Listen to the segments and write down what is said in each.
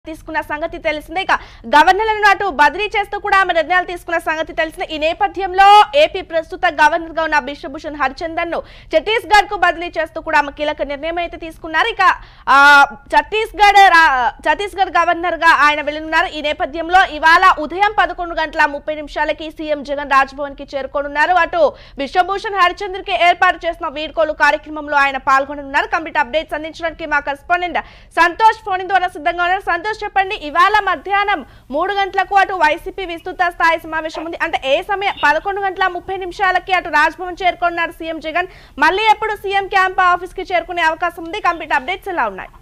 తీసుకున్న సంగతి తెలిసిందే ఇక గవర్నర్లను అటు బదిలీ చేస్తూ కూడా ఆమె నిర్ణయాలు తీసుకున్న సంగతి తెలిసిందే ఈ నేపథ్యంలో ఏపీ ప్రస్తుత గవర్నర్ గా ఉన్న బిశ్వభూషణ్ హరిచందన్ ను ఛత్తీస్గఢ్ కు బదిలీ చేస్తూ కూడా ఆమె కీలక నిర్ణయం అయితే తీసుకున్నారు ఇక ఆ, ఛత్తీస్గఢ్ రా- ఛత్తీస్గఢ్ గవర్నర్ గా ఆయన వెళ్ళనున్నారు ఈ నేపథ్యంలో ఇవాళ ఉదయం పదకొండు గంటల ముప్పై నిమిషాలకి సీఎం జగన్ రాజ్భవన్ కి చేరుకోనున్నారు అటు బిశ్వభూషణ్ హరిచంద్ర కి ఏర్పాటు చేసిన వీడ్కోలు కార్యక్రమంలో ఆయన పాల్గొననున్నారు కంప్లీట్ అప్డేట్స్ అందించడానికి మా కరెస్పాండెంట్ సంతోష్ ఫోన్ ద్వారా సిద్ధంగా ఉన్నారు సంతోష్ చెప్పండి ఇవాళ మధ్యాహ్నం మూడు గంటలకు అటు వైసీపీ విస్తృత స్థాయి సమావేశం ఉంది అంటే ఏ సమయం పదకొండు గంటల ముప్పై నిమిషాలకి అటు రాజ్భవన్ చేరుకున్నారు సీఎం జగన్ మళ్ళీ ఎప్పుడు సీఎం క్యాంప్ ఆఫీస్ కి చేరుకునే అవకాశం ఉంది కంప్లీట్ అప్డేట్స్ ఎలా ఉన్నాయి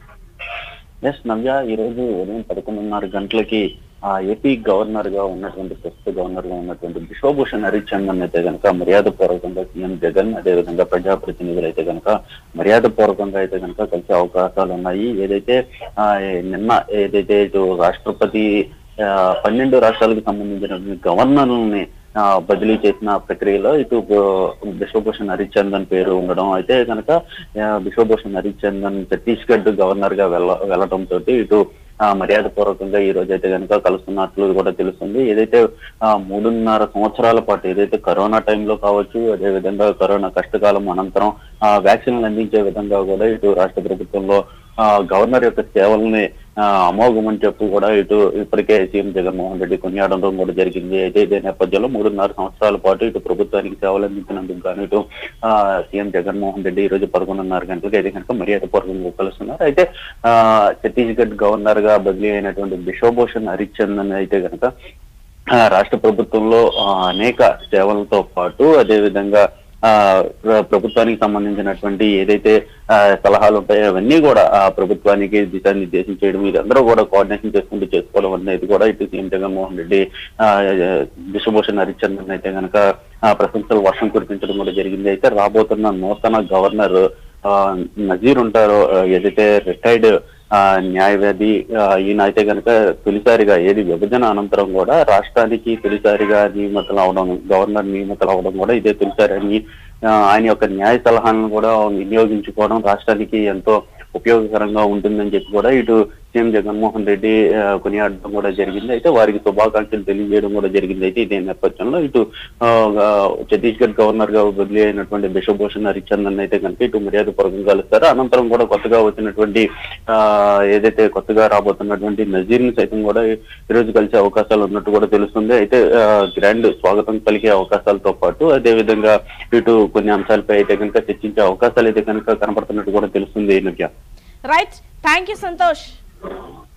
ఎస్ నవ్య ఈ రోజు ఉదయం పదకొండున్నర గంటలకి ఆ ఏపీ గవర్నర్ గా ఉన్నటువంటి ప్రస్తుత గవర్నర్ గా ఉన్నటువంటి బిశ్వభూషణ్ హరిచందన్ అయితే కనుక మర్యాద పూర్వకంగా సీఎం జగన్ అదేవిధంగా ప్రజాప్రతినిధులు అయితే కనుక మర్యాద పూర్వకంగా అయితే కనుక కలిసే అవకాశాలు ఉన్నాయి ఏదైతే ఆ, నిన్న ఏదైతే ఇటు రాష్ట్రపతి ఆ, పన్నెండు రాష్ట్రాలకు సంబంధించినటువంటి గవర్నర్లని ఆ, బదిలీ చేసిన ప్రక్రియలో ఇటు బ- బిశ్వభూషణ్ హరిచందన్ పేరు ఉండడం అయితే కనుక ఆ, బిశ్వభూషణ్ హరిచందన్ ఛత్తీస్గఢ్ గవర్నర్ గా వెళ్ళ వెళ్ళడం తోటి ఇటు ఆ, మర్యాద పూర్వకంగా ఈ రోజు అయితే కనుక కలుస్తున్నట్లు కూడా తెలుస్తుంది ఏదైతే ఆ, మూడున్నర సంవత్సరాల పాటు ఏదైతే కరోనా టైంలో కావచ్చు అదే విధంగా కరోనా కష్టకాలం అనంతరం ఆ వ్యాక్సిన్లు అందించే విధంగా కూడా ఇటు రాష్ట్ర ప్రభుత్వంలో ఆ, గవర్నర్ యొక్క సేవల్ని ఆ, అమోఘం అని చెప్పి కూడా ఇటు ఇప్పటికే సీఎం జగన్మోహన్ రెడ్డి కొనియాడడం కూడా జరిగింది అయితే ఇదే నేపథ్యంలో మూడున్నర సంవత్సరాల పాటు ఇటు ప్రభుత్వానికి సేవలు అందించినందుకు గాను ఇటు ఆ, సీఎం జగన్మోహన్ రెడ్డి ఈ రోజు పదకొండున్నర గంటలకు అయితే కనుక మర్యాద పూర్వకంగా కలుస్తున్నారు అయితే ఆ, ఛత్తీస్గఢ్ గవర్నర్ గా బదిలీ అయినటువంటి బిశ్వభూషణ్ హరిచందన్ అయితే కనుక ఆ, రాష్ట్ర ప్రభుత్వంలో ఆ, అనేక సేవలతో పాటు అదే విధంగా ఆ ప్ర- ప్రభుత్వానికి సంబంధించినటువంటి ఏదైతే ఆ, సలహాలు ఉంటాయో అవన్నీ కూడా ఆ ప్రభుత్వానికి దిశానిర్దేశం చేయడం ఇదందరూ కూడా కోఆర్డినేషన్ చేసుకుంటూ చేసుకోవడం అనేది కూడా ఇటు సీఎం జగన్మోహన్ రెడ్డి ఆ, బిశ్వభూషణ్ హరిచందన్ అయితే కనుక ఆ, ప్రశంసలు వర్షం కురిపించడం కూడా జరిగింది అయితే రాబోతున్న నూతన గవర్నర్ ఆ, నజీర్ ఉంటారో ఆ, ఏదైతే రిటైర్డ్ ఆ న్యాయవాది ఆ, ఈయన అయితే కనుక తొలిసారిగా ఏది విభజన అనంతరం కూడా రాష్ట్రానికి తొలిసారిగా నియమితులు అవడం గవర్నర్ నియమితులు అవడం కూడా ఇదే తొలిసారి అని ఆ, ఆయన యొక్క న్యాయ సలహాలను కూడా వినియోగించుకోవడం రాష్ట్రానికి ఎంతో ఉపయోగకరంగా ఉంటుందని చెప్పి కూడా ఇటు సీఎం జగన్మోహన్ రెడ్డి ఆ, కొనియాడడం కూడా జరిగింది అయితే వారికి శుభాకాంక్షలు తెలియజేయడం కూడా జరిగింది అయితే ఇదే నేపథ్యంలో ఇటు ఆ, ఆ, ఛత్తీస్గఢ్ గవర్నర్ గా బదిలీ అయినటువంటి బిశ్వభూషణ్ హరిచందన్ అయితే కనుక ఇటు మర్యాద పూర్వకంగా కలుస్తారు అనంతరం కూడా కొత్తగా వచ్చినటువంటి ఆ ఏదైతే కొత్తగా రాబోతున్నటువంటి నజీర్ ని సైతం కూడా ఈ రోజు కలిసే అవకాశాలు ఉన్నట్టు కూడా తెలుస్తుంది అయితే ఆ, గ్రాండ్ స్వాగతం పలికే అవకాశాలతో పాటు అదే విధంగా ఇటు కొన్ని అంశాలపై అయితే కనుక చర్చించే అవకాశాలు అయితే కనుక కనపడుతున్నట్టు కూడా తెలుస్తుంది ఈ మధ్య రైట్ థ్యాంక్ యూ సంతోష్